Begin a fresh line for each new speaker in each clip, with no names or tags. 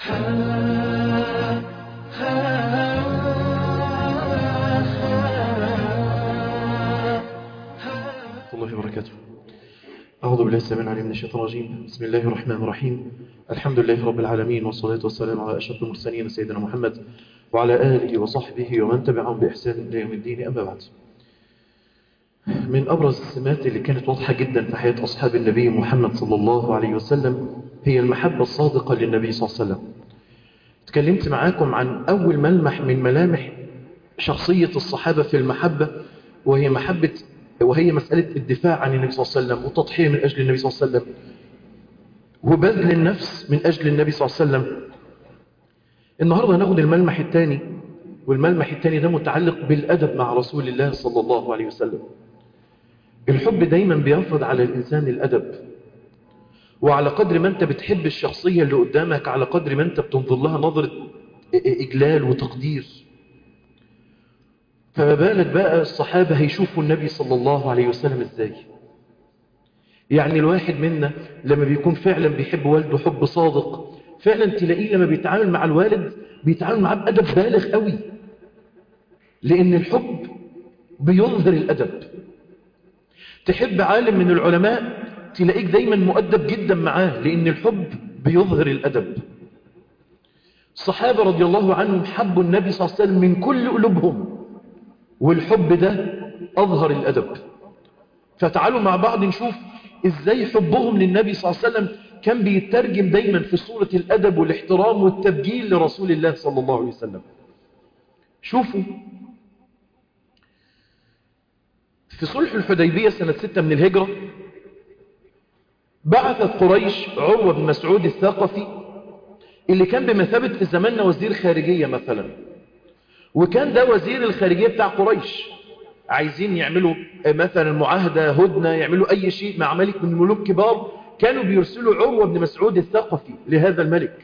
الله وبركاته أعوذ بالله السميع العليم من الشيطان الرجيم بسم الله الرحمن الرحيم الحمد لله رب العالمين والصلاة والسلام على أشرف المرسلين سيدنا محمد وعلى آله وصحبه ومن تبعهم بإحسان إلى يوم الدين أما بعد من أبرز السمات اللي كانت واضحة جدا في حياة أصحاب النبي محمد صلى الله عليه وسلم هي المحبة الصادقة للنبي صلى الله عليه وسلم تكلمت معاكم عن أول ملمح من ملامح شخصية الصحابة في المحبة وهي محبة وهي مسألة الدفاع عن النبي صلى الله عليه وسلم والتضحية من أجل النبي صلى الله عليه وسلم وبذل النفس من أجل النبي صلى الله عليه وسلم النهاردة هناخد الملمح الثاني والملمح الثاني ده متعلق بالأدب مع رسول الله صلى الله عليه وسلم الحب دايما بيفرض على الإنسان الأدب وعلى قدر ما أنت بتحب الشخصية اللي قدامك على قدر ما أنت بتنظر لها نظرة إجلال وتقدير فما بالك بقى الصحابة هيشوفوا النبي صلى الله عليه وسلم ازاي يعني الواحد منا لما بيكون فعلا بيحب والده حب صادق فعلا تلاقيه لما بيتعامل مع الوالد بيتعامل معاه بأدب بالغ قوي لأن الحب بيظهر الأدب تحب عالم من العلماء تلاقيك دايما مؤدب جدا معاه لأن الحب بيظهر الأدب الصحابة رضي الله عنهم حبوا النبي صلى الله عليه وسلم من كل قلوبهم والحب ده أظهر الأدب فتعالوا مع بعض نشوف إزاي حبهم للنبي صلى الله عليه وسلم كان بيترجم دايما في صورة الأدب والاحترام والتبجيل لرسول الله صلى الله عليه وسلم شوفوا في صلح الحديبية سنة ستة من الهجرة بعثت قريش عروة بن مسعود الثقفي اللي كان بمثابة في زماننا وزير خارجية مثلا وكان ده وزير الخارجية بتاع قريش عايزين يعملوا مثلا معاهدة هدنة يعملوا أي شيء مع ملك من الملوك كبار كانوا بيرسلوا عروة بن مسعود الثقفي لهذا الملك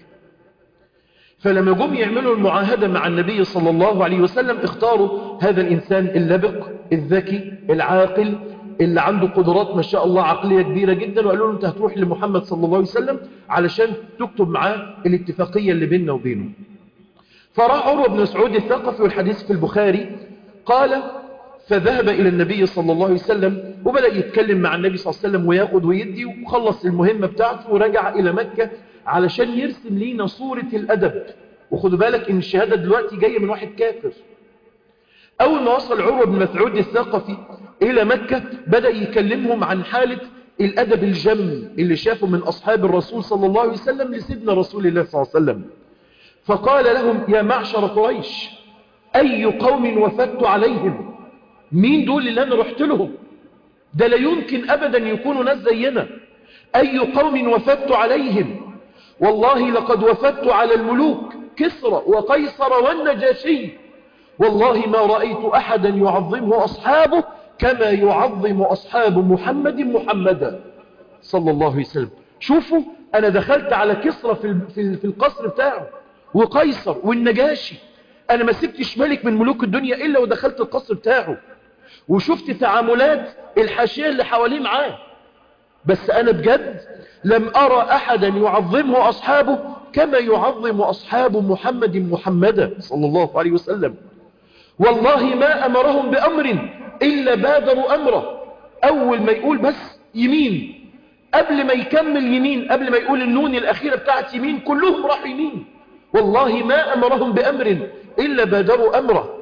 فلما جم يعملوا المعاهدة مع النبي صلى الله عليه وسلم اختاروا هذا الإنسان اللبق الذكي العاقل اللي عنده قدرات ما شاء الله عقلية كبيرة جدا وقالوا له انت هتروح لمحمد صلى الله عليه وسلم علشان تكتب معاه الاتفاقية اللي بيننا وبينه فراح عروة بن مسعود الثقفي والحديث في البخاري قال فذهب إلى النبي صلى الله عليه وسلم وبدأ يتكلم مع النبي صلى الله عليه وسلم وياخد ويدي وخلص المهمة بتاعته ورجع إلى مكة علشان يرسم لينا صورة الأدب وخدوا بالك إن الشهادة دلوقتي جاية من واحد كافر أول ما وصل عروة بن مسعود الثقفي إلى مكة بدأ يكلمهم عن حالة الأدب الجم اللي شافه من أصحاب الرسول صلى الله عليه وسلم لسيدنا رسول الله صلى الله عليه وسلم فقال لهم يا معشر قريش أي قوم وفدت عليهم مين دول اللي أنا رحت لهم ده لا يمكن أبدا يكونوا ناس زينا أي قوم وفدت عليهم والله لقد وفدت على الملوك كسرى وقيصر والنجاشي والله ما رأيت أحدا يعظمه أصحابه كما يعظم أصحاب محمد محمدا صلى الله عليه وسلم شوفوا أنا دخلت على كسرى في في القصر بتاعه وقيصر والنجاشي أنا ما سبتش ملك من ملوك الدنيا إلا ودخلت القصر بتاعه وشفت تعاملات الحاشية اللي حواليه معاه بس أنا بجد لم أرى أحدا يعظمه أصحابه كما يعظم أصحاب محمد محمدا صلى الله عليه وسلم والله ما أمرهم بأمر إلا بادروا أمره أول ما يقول بس يمين قبل ما يكمل يمين قبل ما يقول النون الأخيرة بتاعت يمين كلهم راحوا يمين والله ما أمرهم بأمر إلا بادروا أمره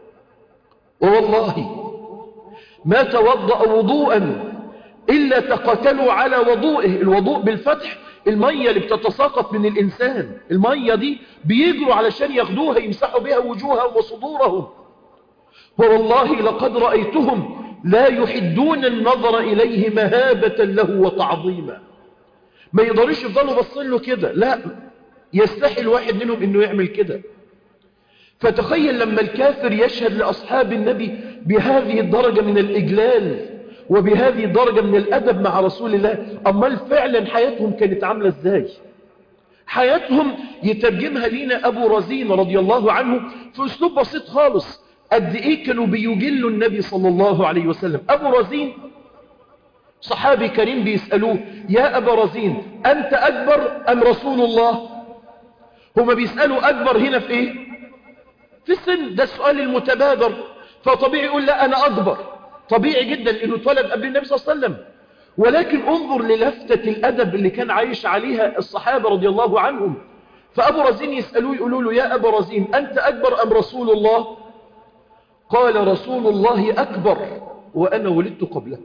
ووالله ما توضأ وضوءا إلا تقاتلوا على وضوئه الوضوء بالفتح المية اللي بتتساقط من الإنسان المية دي بيجروا علشان ياخدوها يمسحوا بها وجوههم وصدورهم ووالله لقد رأيتهم لا يحدون النظر إليه مهابة له وتعظيما ما يقدروش يفضلوا باصين له كده لا يستحي الواحد منهم انه يعمل كده فتخيل لما الكافر يشهد لأصحاب النبي بهذه الدرجة من الإجلال وبهذه الدرجة من الأدب مع رسول الله أمال فعلا حياتهم كانت عاملة ازاي حياتهم يترجمها لينا أبو رزين رضي الله عنه في أسلوب بسيط خالص قد إيه كانوا بيجلوا النبي صلى الله عليه وسلم أبو رزين صحابي كريم بيسألوه يا أبا رزين أنت أكبر أم رسول الله هما بيسألوا أكبر هنا في إيه في السن ده السؤال المتبادر فطبيعي يقول لا أنا أكبر طبيعي جدا إنه اتولد قبل النبي صلى الله عليه وسلم ولكن انظر للفتة الأدب اللي كان عايش عليها الصحابة رضي الله عنهم فأبو رزين يسألوه يقولوا له يا أبو رزين أنت أكبر أم رسول الله قال رسول الله أكبر وأنا ولدت قبله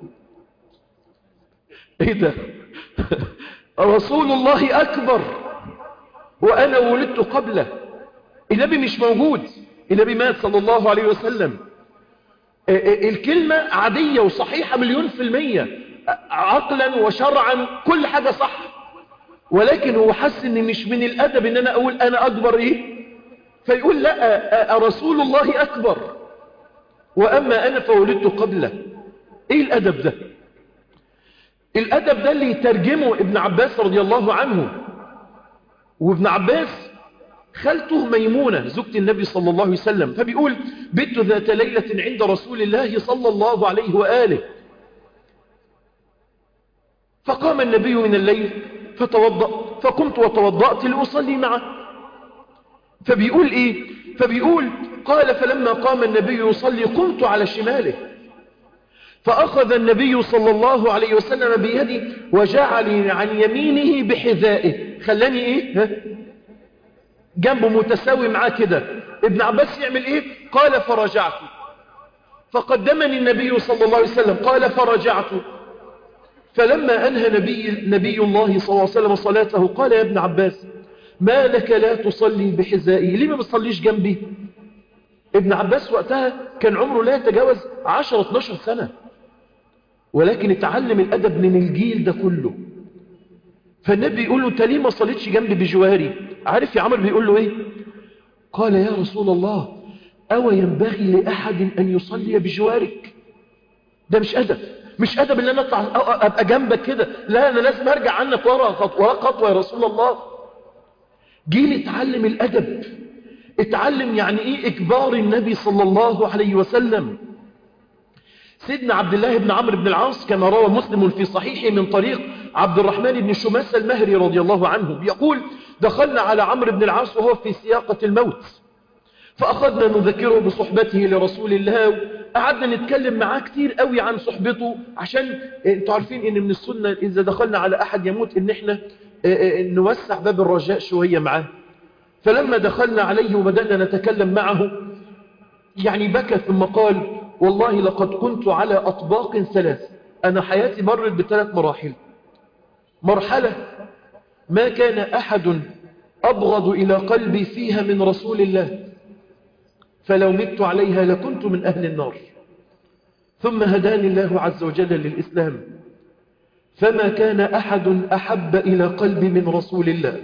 إيه ده رسول الله أكبر وأنا ولدت قبله النبي مش موجود النبي مات صلى الله عليه وسلم الكلمة عادية وصحيحة مليون في المية عقلا وشرعا كل حاجة صح ولكن هو حس ان مش من الادب ان انا اقول انا اكبر ايه فيقول لا رسول الله اكبر واما انا فولدت قبله ايه الادب ده الادب ده اللي يترجمه ابن عباس رضي الله عنه وابن عباس خالته ميمونة زوجة النبي صلى الله عليه وسلم فبيقول بت ذات ليلة عند رسول الله صلى الله عليه وآله فقام النبي من الليل فتوضأ فقمت وتوضأت لأصلي معه فبيقول إيه فبيقول قال فلما قام النبي يصلي قمت على شماله فأخذ النبي صلى الله عليه وسلم بيدي وجعلني عن يمينه بحذائه خلاني إيه ها؟ جنبه متساوي معاه كده ابن عباس يعمل إيه قال فرجعت فقدمني النبي صلى الله عليه وسلم قال فرجعت فلما أنهى نبي, نبي الله صلى الله عليه وسلم صلاته قال يا ابن عباس ما لك لا تصلي بحذائي ليه ما بتصليش جنبي ابن عباس وقتها كان عمره لا يتجاوز 10-12 سنة ولكن اتعلم الأدب من الجيل ده كله فالنبي يقول له انت ليه ما صليتش جنبي بجواري عارف يا عمر بيقول له ايه قال يا رسول الله أو ينبغي لأحد أن يصلي بجوارك ده مش أدب مش أدب ان انا اطلع ابقى جنبك كده لا انا لازم ارجع عنك ورا خطوه خطوه يا رسول الله جيل اتعلم الادب اتعلم يعني ايه اكبار النبي صلى الله عليه وسلم سيدنا عبد الله بن عمرو بن العاص كما روى مسلم في صحيحه من طريق عبد الرحمن بن شماس المهري رضي الله عنه يقول دخلنا على عمرو بن العاص وهو في سياقة الموت فأخذنا نذكره بصحبته لرسول الله قعدنا نتكلم معاه كتير قوي عن صحبته عشان انتوا عارفين ان من السنة اذا دخلنا على احد يموت ان احنا نوسع باب الرجاء شوية معاه فلما دخلنا عليه وبدأنا نتكلم معه يعني بكى ثم قال والله لقد كنت على أطباق ثلاث أنا حياتي مرت بثلاث مراحل مرحلة ما كان أحد أبغض إلى قلبي فيها من رسول الله فلو مت عليها لكنت من أهل النار ثم هداني الله عز وجل للإسلام فما كان أحد أحب إلى قلبي من رسول الله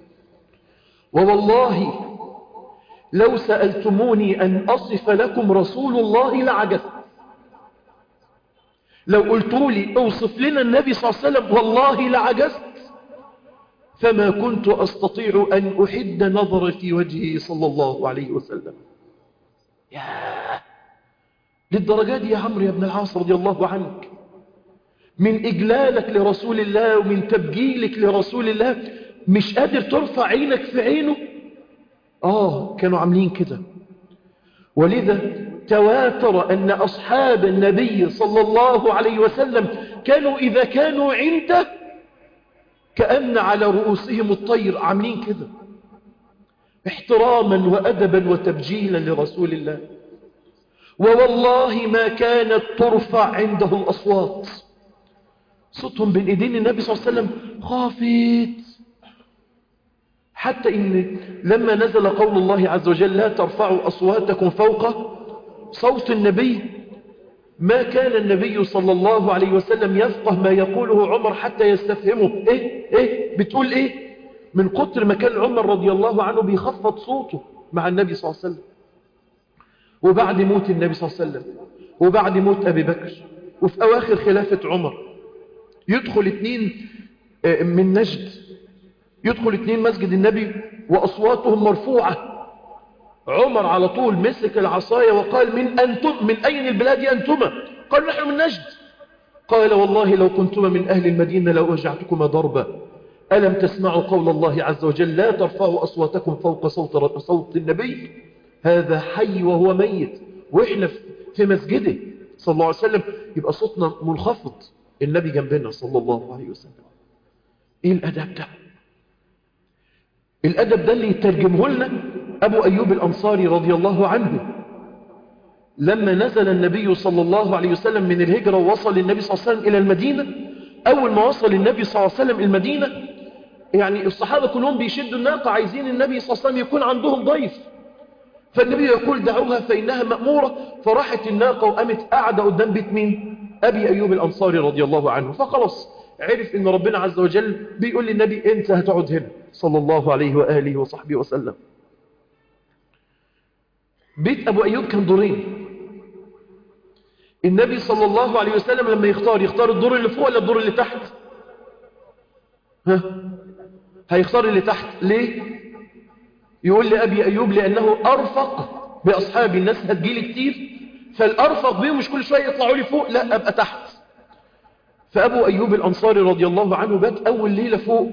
ووالله لو سألتموني أن أصف لكم رسول الله لعجزت لو قلتوا لي اوصف لنا النبي صلى الله عليه وسلم والله لعجزت فما كنت أستطيع أن أحد نظر في وجهه صلى الله عليه وسلم ياه للدرجات دي يا عمرو يا ابن العاص رضي الله عنك من إجلالك لرسول الله ومن تبجيلك لرسول الله مش قادر ترفع عينك في عينه آه كانوا عاملين كده ولذا تواتر أن أصحاب النبي صلى الله عليه وسلم كانوا إذا كانوا عنده كأن على رؤوسهم الطير عاملين كده احتراما وأدبا وتبجيلا لرسول الله ووالله ما كانت ترفع عنده الأصوات صوتهم بين ايدين النبي صلى الله عليه وسلم خافت حتى إن لما نزل قول الله عز وجل لا ترفعوا أصواتكم فوق صوت النبي ما كان النبي صلى الله عليه وسلم يفقه ما يقوله عمر حتى يستفهمه إيه إيه بتقول إيه من كتر ما كان عمر رضي الله عنه بيخفض صوته مع النبي صلى الله عليه وسلم وبعد موت النبي صلى الله عليه وسلم وبعد موت أبي بكر وفي أواخر خلافة عمر يدخل اتنين من نجد يدخل اتنين مسجد النبي وأصواتهم مرفوعة عمر على طول مسك العصاية وقال من, أنتم من أين البلاد أنتما قال نحن من نجد قال والله لو كنتما من أهل المدينة لو أجعتكما ضربا ألم تسمعوا قول الله عز وجل لا ترفعوا أصواتكم فوق صوت, صوت النبي هذا حي وهو ميت وإحنا في مسجده صلى الله عليه وسلم يبقى صوتنا منخفض النبي جنبنا صلى الله عليه وسلم إيه الأدب ده الأدب ده اللي يترجمه لنا أبو أيوب الأنصاري رضي الله عنه لما نزل النبي صلى الله عليه وسلم من الهجرة ووصل النبي صلى الله عليه وسلم إلى المدينة أول ما وصل النبي صلى الله عليه وسلم المدينة يعني الصحابة كلهم بيشدوا الناقة عايزين النبي صلى الله عليه وسلم يكون عندهم ضيف فالنبي يقول دعوها فإنها مأمورة فراحت الناقة وقامت قاعدة قدام بيت مين أبي أيوب الأنصاري رضي الله عنه فخلص عرف إن ربنا عز وجل بيقول للنبي أنت هتقعد هنا صلى الله عليه وآله وصحبه وسلم بيت أبو أيوب كان دورين النبي صلى الله عليه وسلم لما يختار يختار الدور اللي فوق ولا الدور اللي تحت ها هيختار اللي تحت ليه يقول لأبي أيوب لأنه أرفق بأصحاب الناس هتجيلي كتير فالأرفق بيهم مش كل شوية يطلعوا لي فوق لا أبقى تحت فأبو أيوب الأنصاري رضي الله عنه بات أول ليلة فوق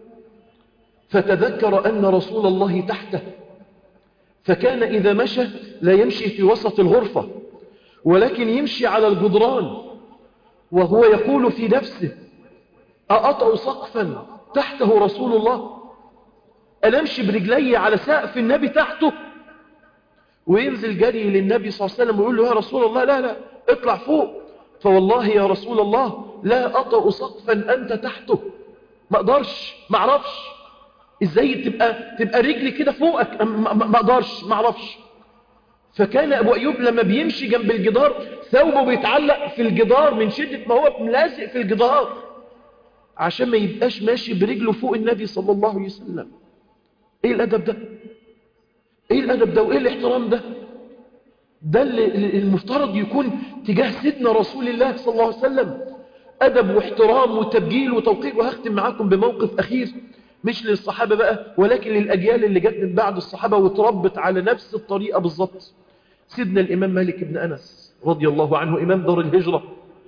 فتذكر أن رسول الله تحته فكان إذا مشى لا يمشي في وسط الغرفة ولكن يمشي على الجدران وهو يقول في نفسه أأطأ سقفا تحته رسول الله ألمشي برجلي على سقف النبي تحته وينزل جري للنبي صلى الله عليه وسلم ويقول له يا رسول الله لا لا اطلع فوق فوالله يا رسول الله لا أطأ سقفا أنت تحته ما اقدرش ما اعرفش ازاي تبقى تبقى رجلي كده فوقك ما اقدرش ما اعرفش فكان ابو ايوب لما بيمشي جنب الجدار ثوبه بيتعلق في الجدار من شدة ما هو ملازق في الجدار عشان ما يبقاش ماشي برجله فوق النبي صلى الله عليه وسلم ايه الادب ده ايه الادب ده وايه الاحترام ده ده اللي المفترض يكون تجاه سيدنا رسول الله صلى الله عليه وسلم ادب واحترام وتبجيل وتوقير وهختم معاكم بموقف اخير مش للصحابة بقى ولكن للأجيال اللي جت من بعد الصحابة وتربت على نفس الطريقة بالظبط سيدنا الإمام مالك بن أنس رضي الله عنه إمام دار الهجرة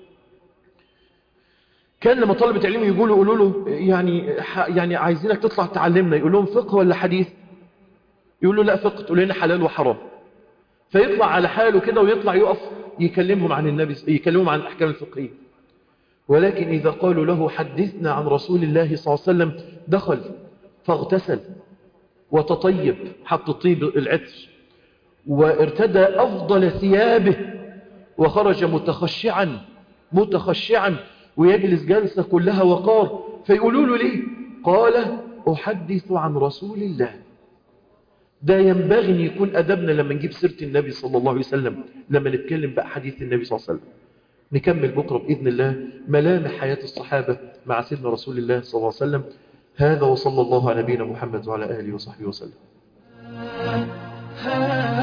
كان لما طلبة علم يقولوا يقولوا له يعني يعني عايزينك تطلع تعلمنا يقول لهم فقه ولا حديث يقول له لا فقه تقول لنا حلال وحرام فيطلع على حاله كده ويطلع يقف يكلمهم عن النبي يكلمهم عن الأحكام الفقهية ولكن إذا قالوا له حدثنا عن رسول الله صلى الله عليه وسلم دخل فاغتسل وتطيب حط طيب العطر وارتدى أفضل ثيابه وخرج متخشعا متخشعا ويجلس جلسة كلها وقار فيقولوا له ليه قال أحدث عن رسول الله ده ينبغي أن يكون أدبنا لما نجيب سيرة النبي صلى الله عليه وسلم لما نتكلم بقى حديث النبي صلى الله عليه وسلم نكمل بكرة بإذن الله ملامح حياة الصحابة مع سيدنا رسول الله صلى الله عليه وسلم هذا وصلى الله على نبينا محمد وعلى آله وصحبه وسلم